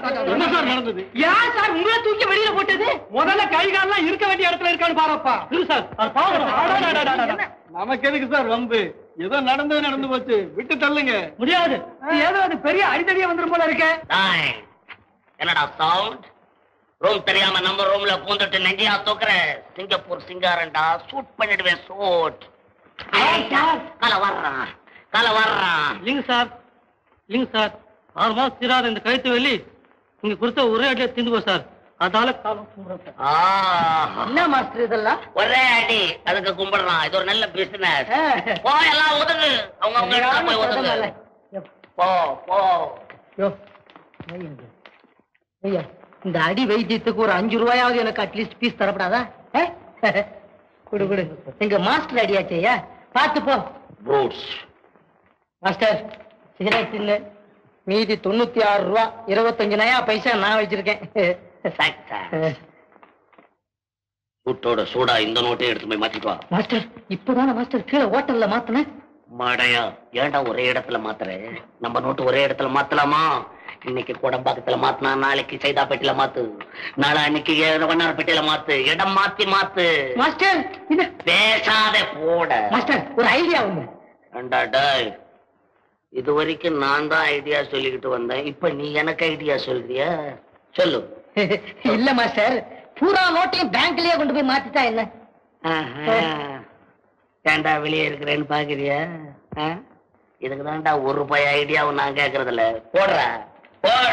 என்ன சார் நடந்தது யார் சார் உங்களை தூக்கி வெளியில போட்டது முதல்ல கை கால்லாம் இருக்க வேண்டிய இடத்துல இருக்கான்னு பாருப்பா சார் அது பாவம். அடடடடடட. நமக்கு எதுக்கு சார் வம்பு ஏதோ நடந்தது நடந்து போச்சு விட்டு தள்ளுங்க முடியாது ஏதோ அது பெரிய அடித்தடியா வந்துரும் போல இருக்க டேய், என்னடா சவுண்ட் ரூம் தெரியாம நம்ம ரூம்ல பூந்துட்டு நெஞ்சியா தூக்குற சிங்கப்பூர் சிங்காரன்டா சூட் பண்ணிடுவேன் சூட் கல வர்றான் கல வர்றான் இல்லைங்க சார் இல்லைங்க சார் ஆறு மாசம் தீராத இந்த கழுத்து வெள்ளி நீங்க கொடுத்த ஒரே அடியா திண்டு போ சார் அதால காலம் கும்பிடுறேன் சார் ஆ, என்ன மாஸ்டர் இதெல்லாம் ஒரே அடி அதுக்கு கும்பிடுறான் இது ஒரு நல்ல பிசினஸ் போ எல்லாம் ஒதுங்கு அவங்க அவங்க இடத்துல போய் ஒதுங்கு போ போ யோ, வையுங்க. ஐயா இந்த அடி வைத்தியத்துக்கு ஒரு அஞ்சு ரூபாயாவது எனக்கு அட்லீஸ்ட் பீஸ் தரப்படாதா ஏ? குடு குடு எங்க மாஸ்டர் அடியாச்சேயா பார்த்து போ ப்ரூட்ஸ் மாஸ்டர் சிகரெட் இல்ல மீதி தொண்ணூத்தி ஆறு ரூபா இருபத்தஞ்சு நயா பைசா நான் வச்சிருக்கேன் சூட்டோட சூடா இந்த நோட்டையும் எடுத்து போய் மாத்திட்டு வா மாஸ்டர் இப்பதானே மாஸ்டர் கீழே ஹோட்டல்ல மாத்தினேன் மாடையா ஏன்டா ஒரே இடத்துல மாத்துற நம்ம நோட்டு ஒரே இடத்துல மாத்தலாமா இன்னைக்கு கோடம்பாக்கத்துல மாத்தினா நாளைக்கு சைதாப்பேட்டையில மாத்து நாளை அன்னைக்கு வண்ணாரப்பேட்டையில மாத்து இடம் மாத்தி மாத்து மாஸ்டர் இது பேசாத போட மாஸ்டர் ஒரு ஐடியா ஒண்ணு ஏண்டா டேய், இது வரைக்கும் நான் தான் ஐடியா சொல்லிக்கிட்டு வந்தேன் இப்ப நீ எனக்கு ஐடியா சொல்றியா சொல்லு இல்ல மாஸ்டர் பூரா நோட்டையும் பேங்க்லயே கொண்டு போய் மாத்திட்டா என்ன ஆஹா. ஏன்டா வெளியே இருக்கிறேன்னு பாக்குறியா ஆ? இதுக்கு தான்டா ஒரு ரூபாய் ஐடியாவும் நான் கேக்குறது இல்ல போடுற போடு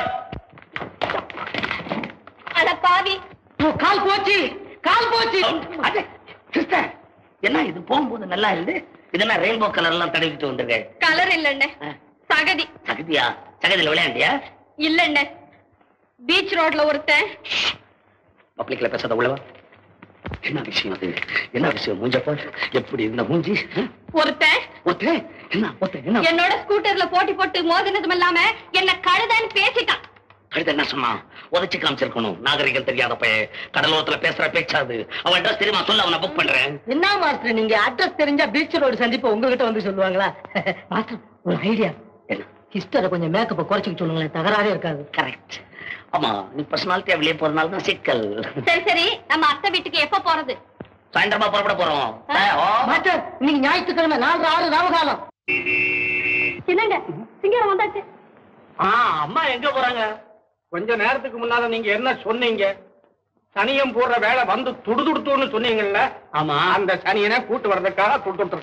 அட பாவி ஓ, கால் போச்சு கால் போச்சு அடே, சிஸ்டர் என்ன இது போகும்போது நல்லா இருந்து இதெல்லாம் ரெயின்போ கலர் எல்லாம் தடவிட்டு வந்திருக்கேன் கலர் இல்லண்ணே ஆ. சகதி சகதியா சகதியில விளையாண்டியா இல்லண்ணே பீச் ரோட்ல ஒருத்தன் பப்ளிக்ல பேசாத உள்ளவா என்ன விஷயம் அது என்ன விஷயம் மூஞ்சப்பா எப்படி இருந்த மூஞ்சி ஆ? ஒருத்தன் ஒத்தே என்ன ஒத்தே என்ன என்னோட ஸ்கூட்டர்ல போட்டி போட்டு மோதினதும் இல்லாம என்ன கழுதன்னு பேசிட்டான் கழுத என்ன சொன்னான் உதச்சு காமிச்சிருக்கணும் நாகரிகம் தெரியாத பையன் கடலோரத்துல பேசுற பேச்சாது அவன் அட்ரஸ் தெரியுமா சொல்ல அவனை புக் பண்றேன் என்ன மாஸ்டர் நீங்க அட்ரஸ் தெரிஞ்சா பீச் ரோடு சந்திப்பு உங்ககிட்ட வந்து சொல்லுவாங்களா மாஸ்டர் ஒரு ஐடியா என்ன சிஸ்டரை கொஞ்சம் மேக்கப்பை குறைச்சிக்க சொல்லுங்களேன் தகராறே இருக்காது கரெக்ட் ஆமா நீ பர்சனாலிட்டியா வெளியே போறதுனால தான் சிக்கல் சரி சரி நம்ம அத்தை வீட்டுக்கு எப்ப போறது சாயந்தரமா புறப்பட போறோம் ஆ, ஓ. மாஸ்டர் இன்னைக்கு ஞாயிற்றுக்கிழமை நாலு ஆறு ராவகாலம் என்னங்க சிங்கரம் வந்தாச்சு ஆ அம்மா எங்க போறாங்க கொஞ்ச நேரத்துக்கு முன்னால நீங்க என்ன சொன்னீங்க சனியம் போடுற வேலை வந்து துடுதுடுத்துன்னு சொன்னீங்கல்ல ஆமா அந்த சனியனை கூட்டு வர்றதுக்காக துடுதுட்டு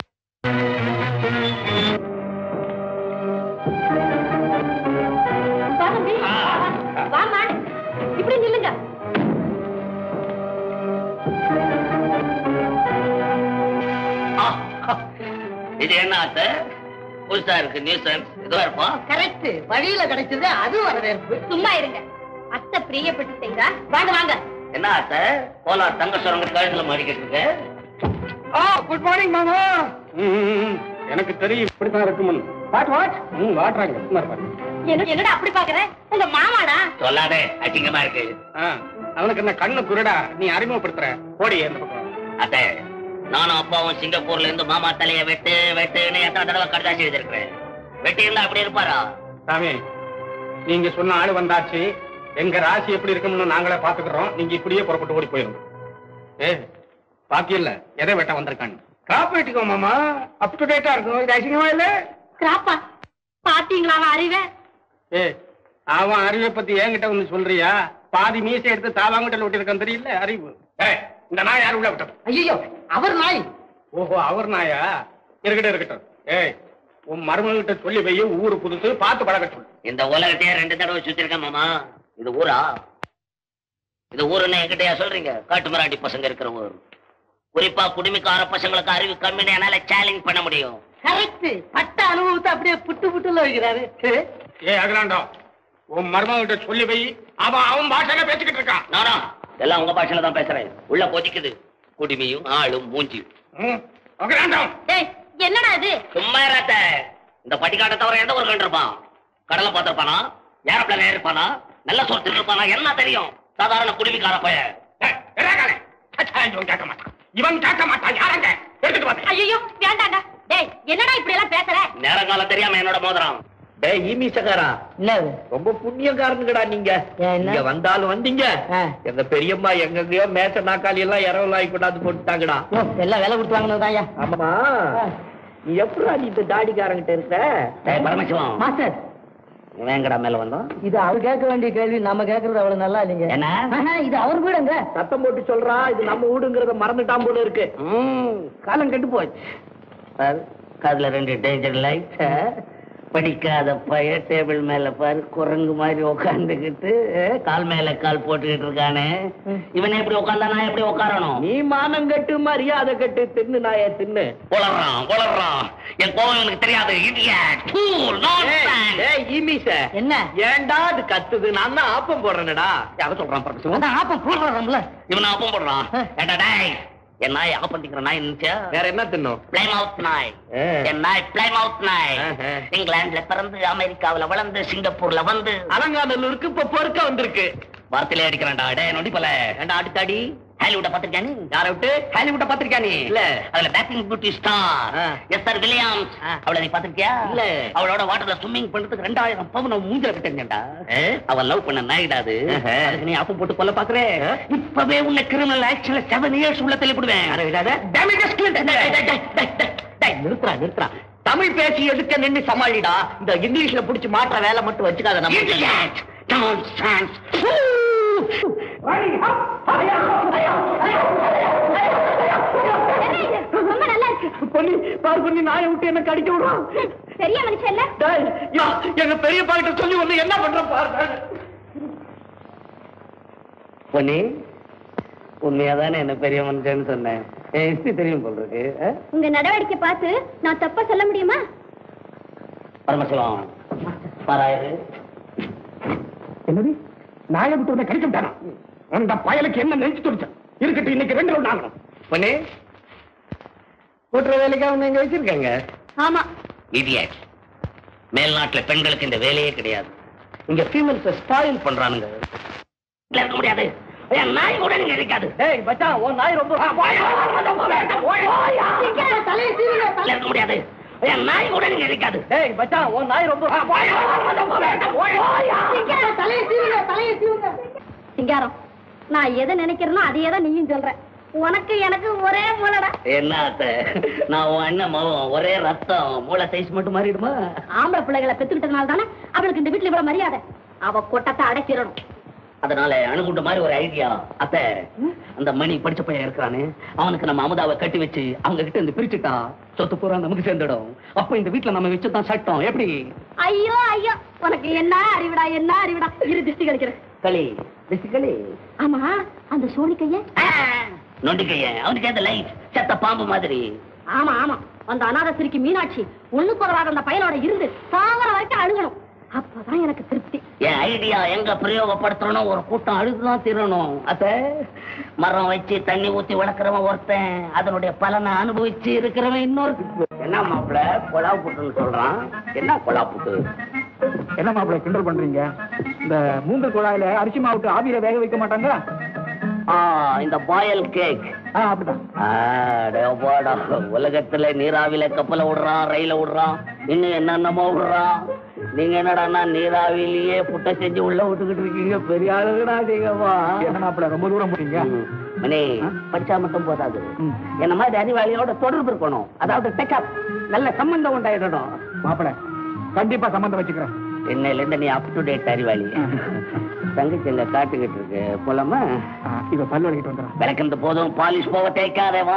வா தம்பி. வாம்மா இப்படி நில்லுங்க ஆ, இது என்ன ஆசை புதுசா இருக்கு நியூசன்ஸ் இதுவா இருப்போம் கரெக்ட் வழியில கிடைச்சது அது வரவேற்பு சும்மா இருங்க அத்தை பிரியப்பட்டு செய்றா வாங்க வாங்க என்ன ஆசை போலாம் தங்க சுரங்க கழுத்துல மாடிக்கிட்டு இருக்கு ஆ குட் மார்னிங் மாமா எனக்கு தெரியும் இப்படித்தான் இருக்கும்னு வாட் வாட் ம் வாட்றாங்க சும்மா இருப்பாரு என்ன என்னடா அப்படி பாக்குற உங்க மாமாடா சொல்லாதே அசிங்கமா இருக்கு ஆ, அவனுக்கு என்ன கண்ணு குருடா நீ அறிமுகப்படுத்துற போடி அந்த பக்கம் அத்தை நானும் அப்பாவும் சிங்கப்பூர்ல இருந்து மாமா தலைய வெட்டு வெட்டுன்னு எத்தனை தடவை கடிதாசி எழுதிருக்கிறேன் வெட்டி இருந்தா அப்படி இருப்பாரா சாமி நீங்க சொன்ன ஆளு வந்தாச்சு எங்க ராசி எப்படி இருக்கும்னு நாங்களே பாத்துக்கிறோம் நீங்க இப்படியே புறப்பட்டு ஓடி போயிருங்க ஏ பாக்கி இல்ல எதை வெட்ட வந்திருக்காங்க காப்பு வெட்டிக்கோ மாமா அப் டு டேட்டா இருக்கும் இது அசிங்கமா இல்ல கிராப்பா பாத்தீங்களா அவன் அறிவை ஏ அவன் அறிவை பத்தி என்கிட்ட வந்து சொல்றியா பாதி மீசை எடுத்து தாவாங்கிட்ட விட்டிருக்கான் தெரியல அறிவு ஏய் இந்த நாய் யாரு உள்ள விட்டது ஐயோ அவர் நாய் ஓஹோ அவர் நாயா இருக்கட்டும் இருக்கட்டும் ஏய் உன் மருமகிட்ட சொல்லி வை ஊரு புதுசு பார்த்து பழக சொல்லு இந்த உலகத்தையே ரெண்டு தடவை சுத்திருக்கேன் மாமா இது ஊரா இது ஊருன்னு என்கிட்டயா சொல்றீங்க காட்டு மிராண்டி பசங்க இருக்கிற ஊர் குறிப்பா குடுமிக்கார பசங்களுக்கு அறிவு கம்மின்னு என்னால சேலஞ்ச் பண்ண முடியும் கரெக்ட் பட்ட அனுபவத்தை அப்படியே புட்டு புட்டுல வைக்கிறாரு ஏய் அகிலாண்டம் உன் மருமகிட்ட சொல்லி வை அவன் அவன் பாஷையில பேசிக்கிட்டு இருக்கான் நானா எல்லாம் உங்க பாஷையில தான் பேசுறேன் உள்ள கொதிக்குது குடுமியும் ஆளும் மூஞ்சியும் ம், அகிலாண்டம் டேய் என்னடா இது சும்மா இராத்த இந்த பட்டிக்காட்டை தவிர எந்த ஒரு கண்டிருப்பான் கடலை பார்த்திருப்பானா ஏரோப்ளேன் ஏறிருப்பானா நல்ல சொத்து இருப்பானா என்ன தெரியும் சாதாரண குடுமிக்கார பையன் ஏய், இறங்காதே. அச்சா, இவன் கேட்க மாட்டான் இவன் கேட்க மாட்டான் யாரங்க எடுத்துட்டு வந்து ஐயோ வேண்டாண்டா டேய் என்னடா இப்படி எல்லாம் பேசுற நேரங்காலம் தெரியாம என்னோட மோதிரம் டேய் ஈமீசக்காரா என்ன இது? ரொம்ப புண்ணியக்காரனுங்கடா நீங்க ஏன் என்ன? இங்க வந்தாலும் வந்தீங்க ஆ. எங்க பெரியம்மா எங்கெங்கயோ மேச நாக்காளி எல்லாம் இரவலாய் கொண்டாந்து போட்டுட்டாங்கடா ஓ, எல்லாம் விலை கொடுத்து வாங்கினதுதான்யா ஆமா நீ எப்படா நீ இந்த தாடிக்காரங்கிட்ட இருக்க டேய் பரமசிவம் மாஸ்டர் வேங்கடா மேல வந்தோம் இது அவர் கேட்க வேண்டிய கேள்வி நம்ம கேட்கறது அவ்வளவு நல்லா இல்லைங்க என்ன? ஆஹா, இது அவர் வீடுங்க சத்தம் போட்டு சொல்றா இது நம்ம வீடுங்கிறத மறந்துட்டான் போல இருக்கு ம், காலம் கெட்டு போச்சு பாரு காதுல ரெண்டு டேஞ்சர் லைட் படிக்காத பைய டேபிள் மேல பாரு குரங்கு மாதிரி உட்காந்துக்கிட்டு கால் மேல கால் போட்டுக்கிட்டு இருக்கானே இவன் எப்படி உட்காந்தா நான் எப்படி உட்காரணும் நீ மானம் கட்டு மரியாதை கட்டு தின்னு நாய தின்னு உளறான் உளறான் என் கோவம் எனக்கு தெரியாது idiot, fool, nonsense. ஏய் ஈமீச என்ன ஏன்டா அது கத்துது நான் தான் ஆப்பம் போடுறேனடா யார சொல்றான் பரமசிவம் அதான் ஆப்பம் போடுறோம்ல இவன் ஆப்பம் போடுறான் ஏண்டா டேய் என் நாய் ஆப்பம் பண்ணிக்கிற நாய் இருந்துச்சா வேற என்ன தின்னும் பிளைமவுத் நாய் ஆ. என் நாய் பிளைமவுத் நாய் ஆஹா. இங்கிலாந்துல பிறந்து அமெரிக்காவுல வளர்ந்து சிங்கப்பூர்ல வந்து அலங்காநல்லூருக்கு இப்ப பொறுக்க வந்திருக்கு வார்த்தையிலே அடிக்கிறான்டா டே நொடி போல ஏன்டா அடுத்தாடி ஹாலிவுட்ட பாத்திருக்கியா நீ யாரை விட்டு ஹாலிவுட்ட பாத்திருக்கியா நீ இல்ல. அதுல பேக்கிங் பியூட்டி ஸ்டார் ஆ. எஸ் ஆர் வில்லியம்ஸ் ஆ. அவளை நீ பாத்திருக்கியா இல்ல. அவளோட வாட்டர்ல ஸ்விம்மிங் பண்றதுக்கு ரெண்டாயிரம் பவுன் அவன் மூஞ்சில விட்டுருந்தா ஆ? அவன் லவ் பண்ண நாயிடாது ஆஹா. அதுக்கு நீ அப்ப போட்டு கொல்ல பாக்குறே ஆ? இப்பவே உன்னை கிரிமினல் ஆக்சுவல செவன் இயர்ஸ் உள்ள தள்ளிவிடுவேன் யாரை விடாத? நிறுத்துறா நிறுத்துறா தமிழ் பேசி எதுக்க நின்னு சமாளிடா இந்த இங்கிலீஷ்ல புடிச்சு மாற்ற வேலை மட்டும் வச்சுக்காத நம்ம Idiot! Nonsense! ரொம்ப நல்லா இருக்கு பொன்னி பாரு பொன்னி நாயை விட்டு என்ன கடிக்க விடுறான் பெரிய மனுஷன் இல்ல டேய், யா, எங்க பெரியப்பா கிட்ட சொல்லி ஒண்ணு என்ன பண்ற பாரு பொன்னி உண்மையாதானே என்ன பெரிய மனுஷன்னு சொன்னேன் என் ஹிஸ்டரி தெரியும் போல் இருக்கு ஆ? உங்க நடவடிக்கை பார்த்து நான் தப்பா சொல்ல முடியுமா பரமசிவம் பாராயிரு என்னது நாயை விட்டு உன்னை கடிக்க விட்டானா அந்த பயலுக்கு என்ன நினைச்சு துடிச்சான் இருக்கட்டும் இன்னைக்கு ரெண்டு ரவுண்ட் ஆகணும் பொன்னி கூட்டுற வேலைக்கு அவங்க இங்க வச்சிருக்காங்க ஆமா இடியட் மேல்நாட்டுல பெண்களுக்கு இந்த வேலையே கிடையாது இங்க ஃபீமேல்ஸ் ஸ்பாயில் பண்றானுங்க இல்ல, இருக்க முடியாது என் நாய் கூட நீங்க இருக்காது ஏய் மச்சான் உன் நாய் ரொம்ப இல்ல, இருக்க முடியாது என் நாய் கூட நீங்க இருக்காது ஏய் மச்சான் உன் நாய் ரொம்ப சிங்காரம் நான் எதை நினைக்கிறேனோ அதையே தான் நீயும் சொல்ற உனக்கு எனக்கு ஒரே மூலடா என்ன அத்தை நான் உன் அண்ணன் மகன் ஒரே ரத்தம் மூளை சைஸ் மட்டும் மாறிடுமா ஆம்பளை பிள்ளைகளை பெத்துக்கிட்டதுனால தானே அவளுக்கு இந்த வீட்டுல இவ்வளவு மரியாதை அவ கொட்டத்தை அடைச்சிடணும் அதனால அணுகுண்ட மாதிரி ஒரு ஐடியா அத்தை அந்த மணி படிச்ச பையன் இருக்கிறானே அவனுக்கு நம்ம அமுதாவை கட்டி வச்சு அவங்க கிட்ட இருந்து பிரிச்சுட்டா சொத்து பூரா நமக்கு சேர்ந்துடும் அப்ப இந்த வீட்டுல நம்ம வச்சுதான் சட்டம் எப்படி ஐயோ ஐயோ உனக்கு என்ன அறிவிடா என்ன அறிவிடா இரு திருஷ்டி கழிக்கிறேன் களி திசு களி ஆமா அந்த சோனி கைய நொண்டிக்கைய அவனுக்கு அந்த லைட் செத்த பாம்பு மாதிரி ஆமா ஆமா அந்த அநாத சிரிக்கு மீனாட்சி ஒண்ணுக்கு உதவாத அந்த பையனோட இருந்து சாகர வரைக்கும் அழுகணும் அப்பதான் எனக்கு திருப்தி என் ஐடியா எங்க பிரயோகப்படுத்தணும் ஒரு கூட்டம் அழுதுதான் தீரணும் அத்த மரம் வச்சு தண்ணி ஊத்தி வளர்க்குறவன் ஒருத்தன் அதனுடைய பலனை அனுபவிச்சு இருக்கிறவன் இன்னொரு என்ன மாப்பிள கொலா புட்டுன்னு சொல்றான் என்ன கொலா புட்டு என்ன மாப்பிள்ள கிண்டல் பண்றீங்க இந்த மூன்று குழாயில அரிசி மாவுட்டு ஆவியில வேக வைக்க மாட்டாங்களா ஆ இந்த பாயல் கேக் ஆ அப்படிதான் அடப்பாடா உலகத்துல நீராவில கப்பல விடுறான் ரயில விடுறான் இன்னும் என்னென்னமோ விடுறான் நீங்க என்னடான்னா நீராவிலேயே புட்டை செஞ்சு உள்ள விட்டுக்கிட்டு இருக்கீங்க பெரிய ஆளுங்கடா நீங்கம்மா என்ன மாப்பிள்ள ரொம்ப தூரம் போறீங்க ம். மணி படிச்சா மட்டும் போதாது ம். என்ன மாதிரி அறிவாளியோட தொடர்பு இருக்கணும் அதாவது டெக்கப் நல்ல சம்பந்தம் உண்டாயிடணும் மாப்பிள்ள கண்டிப்பா சம்பந்தம் வச்சுக்கிறேன் இன்னையில இருந்து நீ அப் டு டேட் அறிவாளி தங்கச்சி எங்க காட்டுக்கிட்டு இருக்கு போலாமா ஆ, இவ பல் வலிக்கிட்டு வந்துடும் விளக்குறது போதும் பாலிஷ் போக தேய்க்காதே வா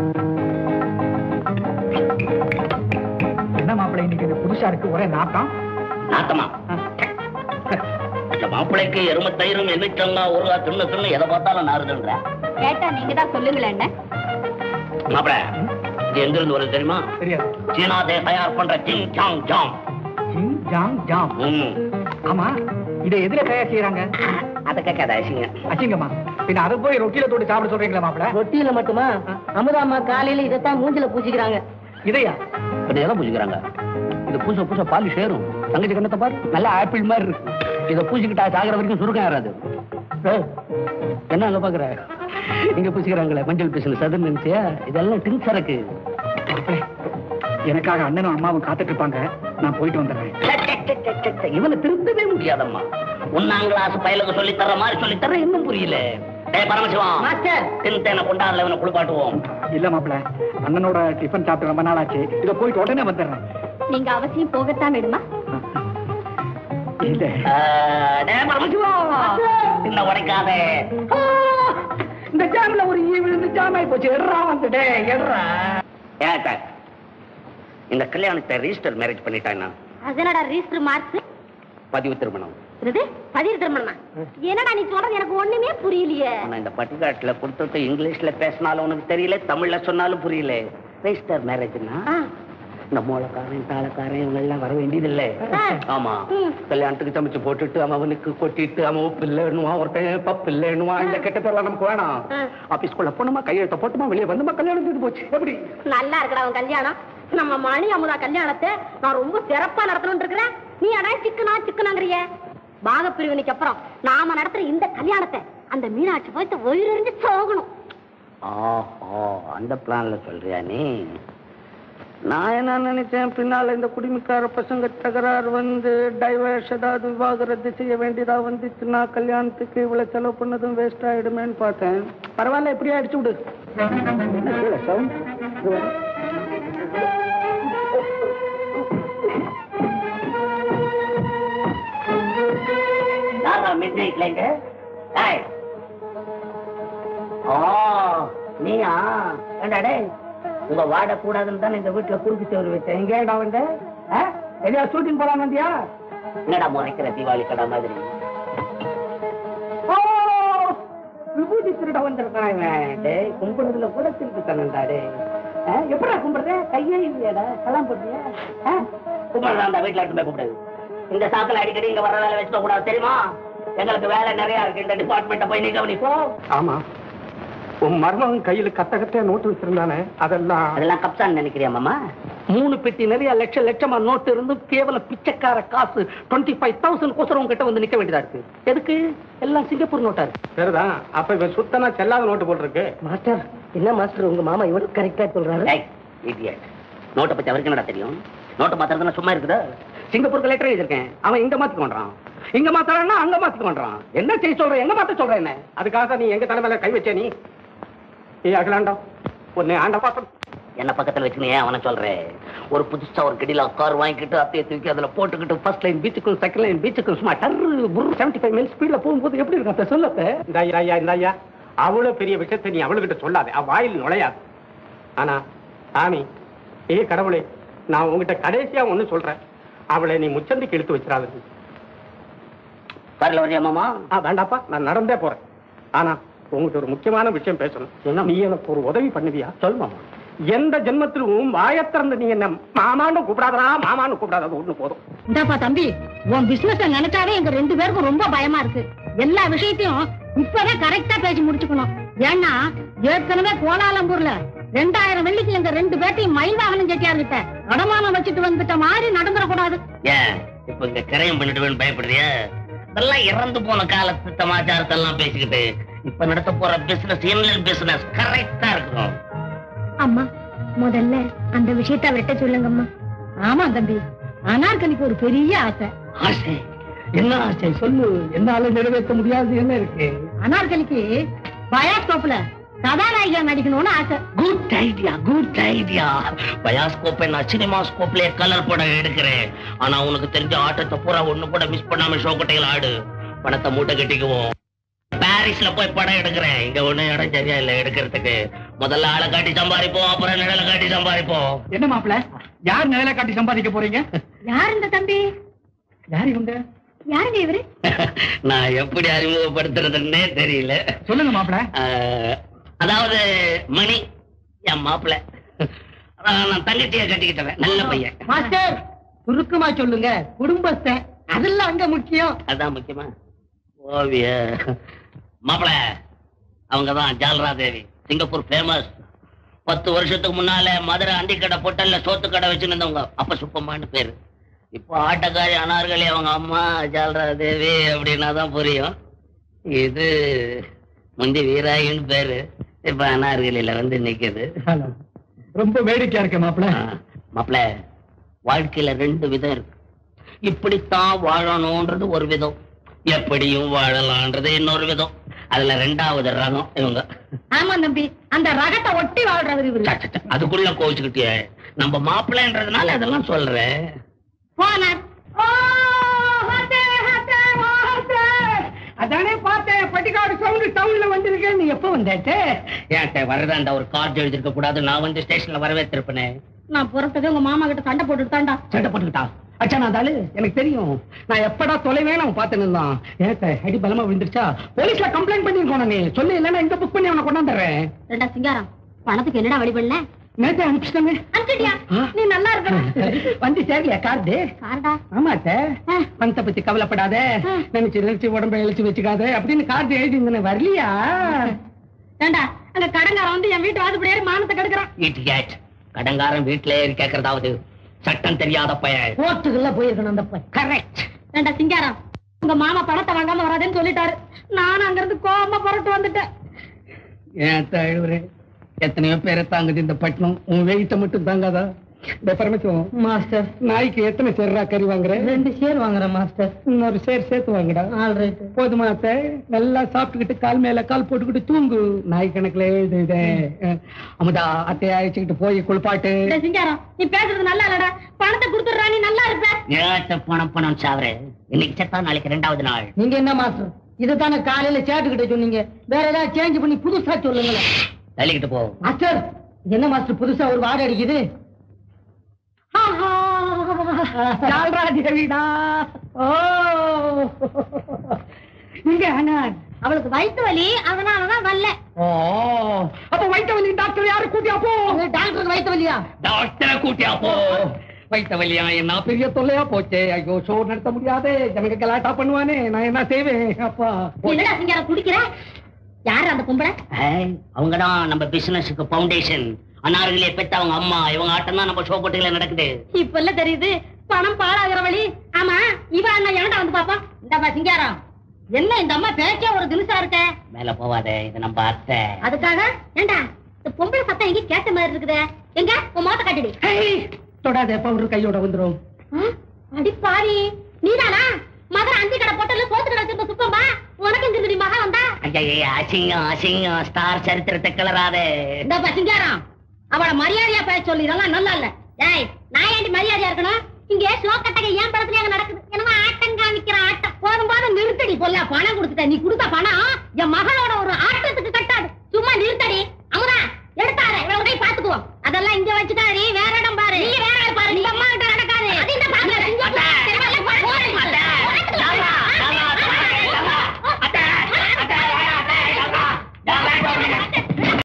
என்ன மாப்பிள்ள இன்னைக்கு இந்த புதுசா இருக்கு ஒரே நாட்டம் நாத்தமா இந்த மாப்பிள்ளைக்கு எரும தயிரும் எண்ணிச்சங்கா ஒரு தின்னு தின்னு எதை பார்த்தாலும் நாறுதுன்ற கேட்டா நீங்க தான் சொல்லுங்களேன் என்ன மாப்பிள இது எங்க இருந்து வருது தெரியுமா தெரியாது சீனாதே தயார் பண்ற ஜிங் ஜாங் ஜாங் ஜிங் ஜாங் ஜாம் ம் ஆமா இதை எதுல தயார் செய்யறாங்க அதை கேட்காத அசிங்க அசிங்கம்மா பின்ன அதை போய் ரொட்டியில தொட்டு சாப்பிட சொல்றீங்களா மாப்பிள்ள ரொட்டியில மட்டுமா அமுதாம்மா காலையில இதைத்தான் மூஞ்சில பூசிக்கிறாங்க இதையா இப்படி எதை பூசிக்கிறாங்க இது பூச பூச பால் சேரும் தங்கச்சி கண்ணத்தை பாரு நல்லா ஆப்பிள் மாதிரி இருக்கு இதை பூசிக்கிட்டா சாகிற வரைக்கும் சுருக்கம் ஏறாது ஏய், என்ன அங்க பாக்குற இங்க பூசிக்கிறாங்களே மஞ்சள் பூசின சதுன்னு நினைச்சியா இதெல்லாம் டிங் சரக்கு மாப்பிள்ளை, எனக்காக அண்ணனும் அம்மாவும் காத்துட்டு இருப்பாங்க நான் போயிட்டு வந்துடுறேன் ச்சே, ச்சே, இவனை திருத்தவே முடியாதம்மா ஒன்னாம் கிளாஸ் பயலுக்கு சொல்லி தர்ற மாதிரி சொல்லி தர இன்னும் புரியல டேய் பரமசிவம் மாஸ்டர் தின்தேனை கொண்டாடல இவனை குளிப்பாட்டுவோம் இல்ல மாப்பிள அண்ணனோட டிஃபன் சாப்பிட்டு ரொம்ப நாள் ஆச்சு இத போயிட்டு உடனே வந்துடுறேன் நீங்க அவசியம் போகத்தான் வேணுமா இல்ல ஆ, டேய் பரமசிவம் தின்ன உடைக்காதே இந்த ஜாம்ல ஒரு ஈ விழுந்து ஜாம் ஆயி போச்சு எட்ரா வந்துட்டே எட்ரா ஏன் சார் இந்த கல்யாணத்தை ரெஜிஸ்டர் மேரேஜ் பண்ணிட்டான்னா அதனடா ரீஸ்டர் மார்க்ஸ் பதிவு திருமணம் இது பதிவு திருமணமா என்னடா நீ சொல்றது எனக்கு ஒண்ணுமே புரியலையே ஆனா இந்த பட்டிக்காட்டுல கொடுத்துட்டு இங்கிலீஷ்ல பேசினாலும் உனக்கு தெரியல தமிழ்ல சொன்னாலும் புரியல ரெஜிஸ்டர் மேரேஜ்னா ஆ, இந்த மூலக்காரன் தாளக்காரன் இவங்க எல்லாம் வர வேண்டியது இல்ல ஆ. ஆமா ம். கல்யாணத்துக்கு சமைச்சு போட்டுட்டு அவன் அவனுக்கு கொட்டிட்டு அவன் உப்பு இல்லைன்னுவான் ஒருத்தன் பப்பு இல்லைன்னுவான் இந்த கெட்ட பேர்லாம் நமக்கு வேணாம் ஆ. ஆபீஸ்க்குள்ள போனோமா கையெழுத்த போட்டுமா வெளியே வந்துமா கல்யாணம் தீர்ந்து போச்சு எப்படி நல்லா இருக்கடா அவன் கல்யாணம் நம்ம மணி அமுதா கல்யாணத்தை நான் ரொம்ப சிறப்பா நடத்தணும்னு இருக்கிறேன் நீ அடா சிக்கனா சிக்கனாங்கிறிய பாகப்பிரிவினைக்கு அப்புறம் நாம நடத்துற இந்த கல்யாணத்தை அந்த மீனாட்சி போயிட்டு உயிரிழந்து சோகணும் ஆஹா அந்த பிளான்ல சொல்றியா நீ நான் என்ன நினைச்சேன் பின்னால இந்த குடிமிக்கார பசங்க தகராறு வந்து டைவர்ஸ் ஏதாவது விவாகரத்து செய்ய வேண்டியதா வந்துச்சுன்னா கல்யாணத்துக்கு இவ்வளவு செலவு பண்ணதும் வேஸ்ட் ஆயிடுமேன்னு பார்த்தேன் பரவாயில்ல இப்படியே அடிச்சு விடு என்ன கீழே sound? இது வர. யாரா midnight ல இங்க? ஏய். ஓ நீயா ஏண்டா டேய் உங்க வாட கூடாதுன்னு தான் இந்த வீட்டுல குறுக்கு செவரு வச்சேன் எங்க ஏடா வந்து எதையா ஷூட்டிங் போலாம் வந்தியா என்னடா முறைக்கிற தீபாவளி கடை மாதிரி ஓ விபூதி திருட வந்திருக்கான் இவன் டேய் கும்பிடுறதுல கூட திருப்பி தரண்டா டேய் ஆ, எப்படா கும்பிடுற கையே இல்லையாடா கலாம் போட்டியா கும்பிடுறான் வீட்டுல எடுத்து போய் கூப்பிடுது இந்த சாக்கில் அடிக்கடி இங்க வர வேலை வச்சுக்க கூடாது தெரியுமா எங்களுக்கு வேலை நிறைய இருக்கு இந்த டிபார்ட்மெண்ட்டை போய் நீ கவனிப்போம் ஆமா உன் மருமகன் கையில கத்த கத்தையா நோட்டு வச்சிருந்தானே அதெல்லாம் அதெல்லாம் கப்சான்னு நினைக்கிறியா மாமா மூணு பெட்டி நிறைய லட்ச லட்சமா நோட்டு இருந்து கேவல பிச்சைக்கார காசு டுவெண்ட்டி ஃபைவ் தௌசண்ட் கோசரம் கிட்ட வந்து நிக்க வேண்டியதா இருக்கு எதுக்கு எல்லாம் சிங்கப்பூர் நோட்டா இருக்கு சரிதான் அப்ப இவன் சுத்தனா செல்லாத நோட்டு போட்டிருக்கு மாஸ்டர் என்ன மாஸ்டர் உங்க மாமா இவரு கரெக்டா சொல்றாரு ஏய், idiot. நோட்டை பத்தி அவருக்கு என்னடா தெரியும் நோட்டை மாத்துறதுனா சும்மா இருக்குதா சிங்கப்பூருக்கு லெட்டர் எழுதிருக்கேன் அவன் இங்க மாத்திக்க பண்றான் இங்க மாத்தறான்னா அங்க மாத்திக்க பண்றான் என்ன செய்ய சொல்ற எங்க மாத்த சொல்ற என்ன அதுக்காக நீ எங்க தலைமையில கை வச்சே நீ ஏ அகிலாண்டா உன்னை ஆண்ட பார்த்தோம் என்ன பக்கத்துல வச்சுன்னு ஏன் அவனை சொல்றேன் ஒரு புதுசா ஒரு கடியில கார் வாங்கிக்கிட்டு அப்படியே தூக்கி அதுல போட்டுக்கிட்டு ஃபர்ஸ்ட் லைன் பீச்சுக்கும் செகண்ட் லைன் பீச்சுக்கும் சும்மா டர்ரு புரு செவன்டி ஃபைவ் மைல் ஸ்பீட்ல போகும்போது எப்படி இருக்கும் அப்ப சொல்லப்ப இந்த ஐயா ஐயா இந்த ஐயா அவ்வளவு பெரிய விஷயத்தை நீ அவளுகிட்ட சொல்லாத அவ வாயில் நுழையாது ஆனா சாமி ஏ கடவுளே நான் உங்ககிட்ட கடைசியா ஒண்ணு சொல்றேன் அவளை நீ முச்சந்திக்கு இழுத்து வச்சிடாத வரல வரியா மாமா ஆ வேண்டாப்பா நான் நடந்தே போறேன் ஆனா உங்ககிட்ட ஒரு முக்கியமான விஷயம் பேசணும் நீ எனக்கு ஒரு உதவி பண்ணுவியா சொல் மாமா எந்த ஜென்மத்திலும் வாயத்திறந்து நீ என்ன மாமான்னு கூப்பிடாதடா மாமான்னு கூப்பிடாத அது ஒண்ணு போதும் இந்தாப்பா தம்பி உன் பிசினஸ் நினைச்சாவே எங்க ரெண்டு பேருக்கும் ரொம்ப பயமா இருக்கு எல்லா விஷயத்தையும் இப்பவே கரெக்டா பேசி முடிச்சுக்கணும் ஏன்னா ஏற்கனவே கோலாலம்பூர்ல ரெண்டாயிரம் வெள்ளிக்கு எங்க ரெண்டு பேர்த்தையும் மயில் வாகனம் செட்டியார் கிட்ட அடமானம் வச்சுட்டு வந்துட்ட மாதிரி நடந்துடக்கூடாது ஏன் இப்ப இங்க கிரையம் பண்ணிடுவேன்னு பயப்படுறியா இதெல்லாம் இறந்து போன காலத்து சமாச்சாரத்தை எல்லாம் பேசிக்கிட்டு இப்ப நடத்த போற பிசினஸ் இன்லைன் பிசினஸ் கரெக்டா இருக்கும் அம்மா முதல்ல அந்த விஷயத்தை அவர்கிட்ட சொல்லுங்கம்மா ஆமா தம்பி அனார்கலிக்கு ஒரு பெரிய ஆசை ஆசை என்ன ஆசை சொல்லு என்னால நிறைவேற்ற முடியாது என்ன இருக்கு அனார்கலிக்கு பயாஸ்கோப்ல கதாநாயகியா நடிக்கணும்னு ஆசை குட் ஐடியா குட் ஐடியா பயாஸ்கோப்பை நான் சினிமா ஸ்கோப்லயே கலர் படம் எடுக்கிறேன் ஆனா உனக்கு தெரிஞ்ச ஆட்டத்தை பூரா ஒண்ணு கூட மிஸ் பண்ணாம ஷோ கட்டையில் ஆடு பணத்தை மூட்டை கட்டிக்குவோம் பாரிஸ்ல போய் படம் எடுக்கிறேன் இங்க ஒண்ணு இடம் சரியா இல்ல எடுக்கிறதுக்கு முதல்ல ஆளை காட்டி சம்பாதிப்போம் அப்புறம் நிழலை காட்டி சம்பாதிப்போம் என்ன மாப்பிள யார் நிலையில காட்டி சம்பாதிக்க போறீங்க யார் இந்த தம்பி யார் இவங்க யாருங்க இவரு நான் எப்படி அறிமுகப்படுத்துறதுன்னே தெரியல சொல்லுங்க மாப்பிள ஆஹ், அதாவது மணி என் மாப்பிள்ள நான் தங்கச்சியை கட்டிக்கிட்டவன் நல்ல பையன் மாஸ்டர் சுருக்கமா சொல்லுங்க குடும்பஸ்தன் அதெல்லாம் அங்க முக்கியம் அதான் முக்கியமா ஓவிய மாப்பிள அவங்க தான் ஜால்ரா தேவி சிங்கப்பூர் ஃபேமஸ் பத்து வருஷத்துக்கு முன்னால மதுரை அண்டி கடை பொட்டல்ல சோத்து கடை வச்சுருந்தவங்க அப்ப சுப்பம்மான்னு பேரு இப்போ ஆட்டக்காரி அனார்களி அவங்க அம்மா ஜால்ரா தேவி அப்படின்னா தான் புரியும் இது முந்தி வீராயின்னு பேரு இப்ப அனார்கலியில வந்து நிக்குது ரொம்ப வேடிக்கையா இருக்கு மாப்பிள மாப்பிள வாழ்க்கையில ரெண்டு விதம் இருக்கு இப்படித்தான் வாழணும்ன்றது ஒரு விதம் எப்படியும் வாழலான்றது இன்னொரு விதம் அதுல ரெண்டாவது ரகம் இவங்க ஆமா தம்பி அந்த ரகத்தை ஒட்டி வாழ்றவர் இவரு ச, ச, ச, அதுக்குள்ள கோச்சுக்கிட்டியே நம்ம மாப்பிள்ளைன்றதுனால அதெல்லாம் சொல்றேன் போனார் ஓ ஹத்தே ஹத்தே ஓ ஹத்தே அதானே பார்த்தேன் பட்டிக்காடு சவுண்ட் டவுன்ல வந்திருக்கேன் நீ எப்போ வந்தாச்சே ஏன் வரதாண்டா ஒரு கார்டு எழுதிருக்க கூடாது நான் வந்து ஸ்டேஷன்ல வரவேற்றிருப்பேனே நான் புறப்பட்டதே உங்க மாமா கிட்ட சண்டை போட்டுட்டு தாண்டா சண்டை போட்டுக்கிட்டா அச்சா நான் தாளு எனக்கு தெரியும் நான் எப்படா தொலைவேன் அவன் பார்த்து நின்றான் ஏத்த அடி பலமா விழுந்துருச்சா போலீஸ்ல கம்ப்ளைண்ட் பண்ணிருக்கோம் நீ சொல்லு இல்லைன்னா இந்த புக் பண்ணி அவனை கொண்டாந்துறேன் ரெண்டா சிங்காரம் பணத்துக்கு என்னடா வழி பண்ண நேத்து அனுப்பிச்சிட்டமே அனுப்பிட்டியா நீ நல்லா இருக்கணும் வந்து சேரலையா கார்டு காரடா ஆமா அத்த பணத்தை பத்தி கவலைப்படாத நினைச்சு நினைச்சு உடம்ப இழைச்சு வச்சுக்காத அப்படின்னு கார்டு எழுதி இருந்தேன் வரலையா ஏண்டா அங்க கடங்காரன் வந்து என் வீட்டு வாதுபடியாரு மானத்தை கெடுக்கிறான் இடியட் கடங்காரன் வீட்டுல ஏறி கேக்குறதாவது சட்டம் தெரியாத பையன் கோர்ட்டுக்குள்ள போயிருக்கணும் அந்த கரெக்ட் ஏண்டா சிங்காரம் உங்க மாமா பணத்தை வாங்காம வராதுன்னு சொல்லிட்டாரு நானும் அங்க இருந்து கோவமா புறட்டு வந்துட்டேன் ஏன் தழுவுறே எத்தனையோ பேரை தாங்குது இந்த பட்டணம் உன் வெயிட்ட மட்டும் தாங்காதா இந்த பரமசிவம் மாஸ்டர் நாய்க்கு எத்தனை சேர்ரா கறி வாங்குற ரெண்டு சேர் வாங்குறேன் மாஸ்டர் இன்னொரு சேர் சேர்த்து வாங்குடா ஆல் ரைட் போதுமா அத்தை நல்லா சாப்பிட்டுக்கிட்டு கால் மேல கால் போட்டுக்கிட்டு தூங்கு நாய் கணக்குல எழுதுதே அமுதா அத்தையை அழைச்சுக்கிட்டு போய் குளிப்பாட்டு டேய் சிங்காரம் நீ பேசுறது நல்லா இல்லடா பணத்தை கொடுத்துடுறா நீ நல்லா இருப்ப ஏத்த பணம் பணம் சாவரே இன்னைக்கு செத்தா நாளைக்கு ரெண்டாவது நாள் நீங்க என்ன மாஸ்டர் இதுதானே காலையில சேட்டுக்கிட்ட சொன்னீங்க வேற ஏதாவது சேஞ்ச் பண்ணி புதுசா சொல்லுங்களேன் தள்ளிக்கிட்டு போ மாஸ்டர் என்ன மாஸ்டர் புதுசா ஒரு வாடை அடிக்குது தேவிடா ஓ இங்க அண்ணான் அவளுக்கு வயித்து வலி அதனாலதான் வரல ஓ அப்ப வயிற்று வலி டாக்டர் யாரு கூட்டியா போ டாக்டர் வயிற்று வலியா டாக்டரை கூட்டியா போ வயிற்று வலியா என்ன பெரிய தொல்லையா போச்சே ஐயோ ஷோ நடத்த முடியாதே ஜனங்க கலாட்டா பண்ணுவானே நான் என்ன செய்வேன் அப்பா என்னடா சிங்காரம் குடிக்கிற யாரு அந்த பொம்பளை அவங்கதான் நம்ம பிசினஸுக்கு பவுண்டேஷன் அன்னார்களே பெத்த அவங்க அம்மா இவங்க ஆட்டம் தான் நம்ம ஷோ போட்டிகள நடக்குது இப்ப எல்லாம் தெரியுது பணம் பாழாகிற வழி ஆமா இவ அண்ணா ஏன்டா வந்து பாப்பா இந்தப்பா சிங்காரம் என்ன இந்த அம்மா பேச்சே ஒரு தினுசா இருக்க மேல போவாதே இது நம்ம அத்தை அதுக்காக ஏண்டா இந்த பொம்பளை சத்தம் எங்க கேட்ட மாதிரி இருக்குதே எங்க உன் மோத்த காட்டுடி ஹேய், தொடாதே பவுடர் கையோட வந்துரும் ஆ? அடி பாரி நீதானா மதுரை அஞ்சு கடை போட்டல சோத்து கடை வச்சிருந்த சுத்தம்பா உனக்கு எங்க மகா வந்தா ஐயா அசிங்கம் அசிங்கம் ஸ்டார் சரித்திரத்தை கிளறாதே இந்தப்பா சிங்காரம் அவள மரியாதையா பேச சொல்லி இதெல்லாம் நல்லா இல்ல ஏய் நான் ஏண்டி மரியாதையா இருக்கணும் இங்க ஸ்லோ கட்டகை ஏன் படத்துல அங்க நடக்குது என்னமோ ஆட்டம் காமிக்கிற ஆட்டம் போதும் போதும் நிறுத்தடி சொல்ல பணம் கொடுத்துட்ட நீ கொடுத்த பணம் என் மகளோட ஒரு ஆட்டத்துக்கு கட்ட